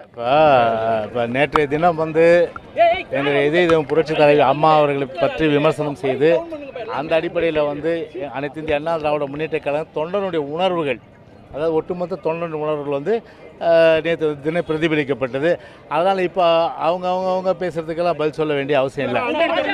இப்போ இப்போ நேற்றைய தினம் வந்து எங்களுடைய இதய தெய்வம் புரட்சி தலைவி அம்மா அவர்களை பற்றி விமர்சனம் செய்து அந்த அடிப்படையில் வந்து அனைத்து இந்திய அண்ணா திராவிட முன்னேற்ற கழகம் தொண்டனுடைய உணர்வுகள் அதாவது ஒட்டுமொத்த தொண்டனுடைய உணர்வுகள் வந்து நேற்று தினம் பிரதிபலிக்கப்பட்டது அதனால் இப்போ அவங்க அவங்க அவங்க பேசுறதுக்கெல்லாம் பதில் சொல்ல வேண்டிய அவசியம் இல்லை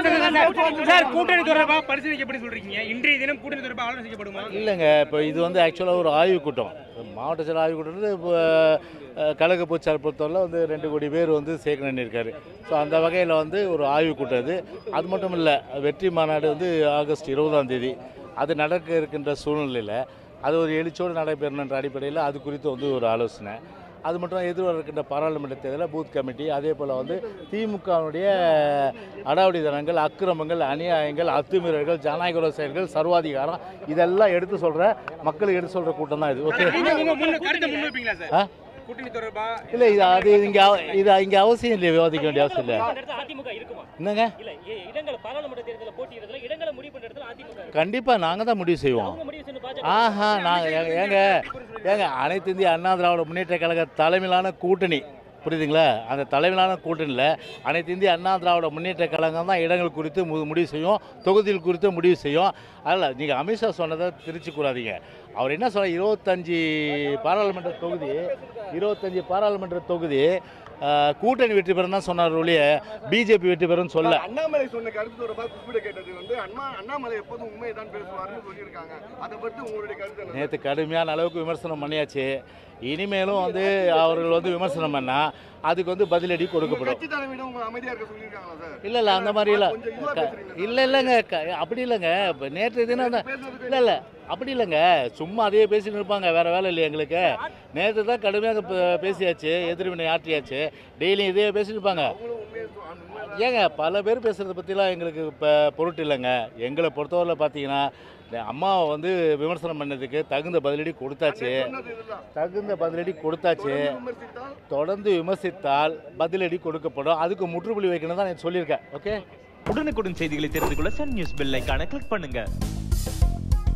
சார் கூட்டணி தொடர்பாக பரிசீலிக்க எப்படி சொல்றீங்க இன்றைய தினம் கூட்டணி தொடர்பாக ஆலோசிக்கப்படுமா இல்லைங்க இப்போ இது வந்து ஆக்சுவலாக ஒரு ஆய்வுக் கூட்டம் மாவட்ட செயல் ஆய்வுக் கூட்டம் வந்து இப்போ அஹ், கழக பொதுச்சார் பொறுத்தவரை வந்து ரெண்டு கோடி பேர் வந்து சேர்க்கணும்னு இருக்காரு ஸோ அந்த வகையில் வந்து ஒரு ஆய்வுக் கூட்டம் இது அது மட்டும் இல்லை வெற்றி மாநாடு வந்து ஆகஸ்ட் இருபதாம் தேதி அது நடக்க இருக்கின்ற சூழ்நிலையில் அது ஒரு எழுச்சியோடு நடைபெறணுன்ற அடிப்படையில் அது குறித்து வந்து ஒரு ஆலோசனை அது மட்டும் எதிர்வர இருக்கின்ற பாராளுமன்ற தேர்தலில் பூத் கமிட்டி அதே போல் வந்து திமுகவுடைய அடாவடித்தனங்கள் அக்கிரமங்கள் அநியாயங்கள் அத்துமீறல்கள் ஜனநாயக செயல்கள் சர்வாதிகாரம் இதெல்லாம் எடுத்து சொல்கிற மக்களுக்கு எடுத்து சொல்கிற கூட்டம் தான் இது ஓகே நீங்க உங்க முன்ன கருத்தை முன்வைப்பீங்களா சார் ஆ கூட்டணி தொடர்பா இல்லை இது அது இங்கே இது இங்கே அவசியம் இல்லை விவாதிக்க வேண்டிய அவசியம் இல்லை அந்த இடத்துல அதிமுக இருக்குமா என்னங்க இல்ல இ- இடங்களை பாராளுமன்ற தேர்தலில் போட்டியிடறதுல இடங்களை முடிவு பண்ற இடத்துல அதிமுக இருக்கு. கண்டிப்பாக நாங்கள் தான் முடிவு செய்வோம் அவங்க முடிவு செய்யணும் பாஜக ஆஹா நாங்கள் ஏங்க ஏங்க அனைத்து இந்திய அண்ணா திராவிட முன்னேற்ற கழக தலைமையிலான கூட்டணி புரியுதுங்களா அந்த தலைமையிலான கூட்டணியில் அனைத்து இந்திய அண்ணா திராவிட முன்னேற்ற கழகம் தான் இடங்கள் குறித்து மு- முடிவு செய்யும் தொகுதிகள் குறித்து முடிவு செய்யும் அதில் நீங்கள் அமித்ஷா சொன்னதை திருச்சி கூடாதீங்க அவர் என்ன சொல்ற இருபத்தஞ்சி பாராளுமன்ற தொகுதி இருபத்தஞ்சி பாராளுமன்ற தொகுதி ஆஹ், கூட்டணி வெற்றி பெறும் தான் சொன்னார் ஒழிய பிஜேபி வெற்றி பெறும்னு சொல்ல அண்ணாமலை சொன்ன கருத்து தொடர்பாக குறிப்பிட கேட்டது வந்து அண்ணா அண்ணாமலை எப்போதும் உண்மையை தான் பேசுவார்னு சொல்லியிருக்காங்க அதை பற்றி உங்களுடைய கருத்து என்ன நேற்று கடுமையான அளவுக்கு விமர்சனம் பண்ணியாச்சு இனிமேலும் வந்து அவர்கள் வந்து விமர்சனம் பண்ணால் அதுக்கு வந்து பதிலடி கொடுக்கப்படும் கட்சி தலைமையிடம் உங்களை அமைதியா இருக்க சொல்லியிருக்காங்களா சார் இல்லை இல்லை அந்த மாதிரி இல்லை கொஞ்சம் இதுவா பேசுறீங்க இல்லை இல்லைங்க க- அப்படி இல்லைங்க இப்போ நேற்று தினம் தான் பேசுறதுக்கு இல்லை இல்லை அப்படி இல்லைங்க சும்மா அதே பேசிட்டு இருப்பாங்க வேறு வேலை இல்லை எங்களுக்கு நேற்று தான் கடுமையாக பே- பேசியாச்சு எதிர்வினை ஆற்றியாச்சு டெய்லியும் இதே பேசிட்டு இருப்பாங்க அவங்களும் உண்மையை சொ- அந்த உண்மையை தான் ஏங்க பல பேர் பேசுகிறத பற்றிலாம் எங்களுக்கு இப்போ பொருட்டு இல்லைங்க எங்களை பொறுத்தவரையில் பார்த்தீங்கன்னா இந்த அம்மாவை வந்து விமர்சனம் பண்ணதுக்கு தகுந்த பதிலடி கொடுத்தாச்சு சொன்னது இதுதான் தகுந்த பதிலடி கொடுத்தாச்சு விமர்சித்தால் தொடர்ந்து விமர்சித்தால் பதிலடி கொடுக்கப்படும் அதுக்கு முற்றுப்புள்ளி வைக்கணும் தான் நான் சொல்லியிருக்கேன் ஓகே உடனுக்குடன் செய்திகளை தெரிந்து கொள்ள சன் நியூஸ் பெல் ஐகானை கிளிக் பண்ணுங்க